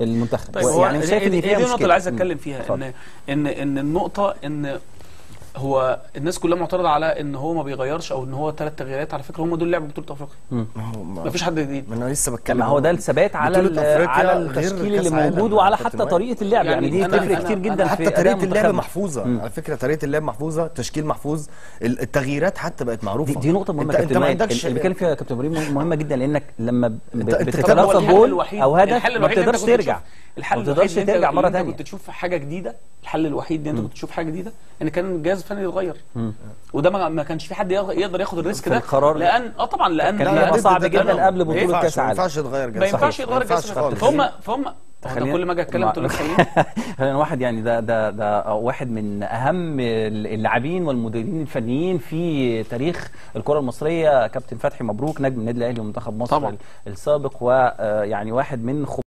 المنتخب طيب هو يعني شايف ان دي فيها دي النقطة مشكله اللي عايز مم. اتكلم فيها اتفضل. ان ان ان النقطة ان هو الناس كلها معترضة على ان هو ما بيغيرش او ان هو ثلاث تغييرات على فكرة هم دول لعبوا بطولة افريقيا مم. ما هو ما ما فيش حد جديد ما انا لسه طب بتكلم ما هو ده الثبات على بطولة ال- أفريقيا على غير التشكيل كأس اللي عالم موجود يا وعلى كابتن حتى وائل. طريقه اللعب يعني, يعني دي أنا- تفرق أنا- كتير أنا جدا حتى في طريقه أداء اللعب منتخبنا. محفوظه مم. على فكره طريقه اللعب محفوظه تشكيل محفوظ التغييرات حتى بقت معروفه دي, دي نقطة مهمة انت, يا انت كابتن ما وائل عندكش اللي بيتكلم فيها يا كابتن ابراهيم مهمة جدا لأنك لما ب- انت- انت بتتلقى طب هو الحل جول الوحيد- أو هدف الحل ما الوحيد إن أنت بتقدرش كنت ترجع تشوف- الحل ما بتقدرش الوحيد إن أنت- ترجع مرة إن تانية انت كنت تشوف حاجة جديدة الحل الوحيد ان انت كنت تشوف حاجة جديدة ان كان الجهاز الفني يتغير مم. وده ما, ما كانش في حد يغ- يقدر ياخد الريسك في ده القرار ده. لان اه طبعا لان كان لأن- هيبقى صعب ده- ده- جدا ده- قبل ما بطولة ينفعش- كأس ما العالم ينفعش يتغير جهاز ما ينفعش صحيح. يتغير ما ينفعش الجهاز خالص. فهم فهم هو خلينا- انا كل ما اجي اتكلم ما- تقول لي خليني خلينا واحد يعني ده ده ده واحد من اهم اللاعبين والمديرين الفنيين في تاريخ الكره المصريه كابتن فتحي مبروك نجم النادي الاهلي ومنتخب مصر طبعاً. السابق ويعني واحد من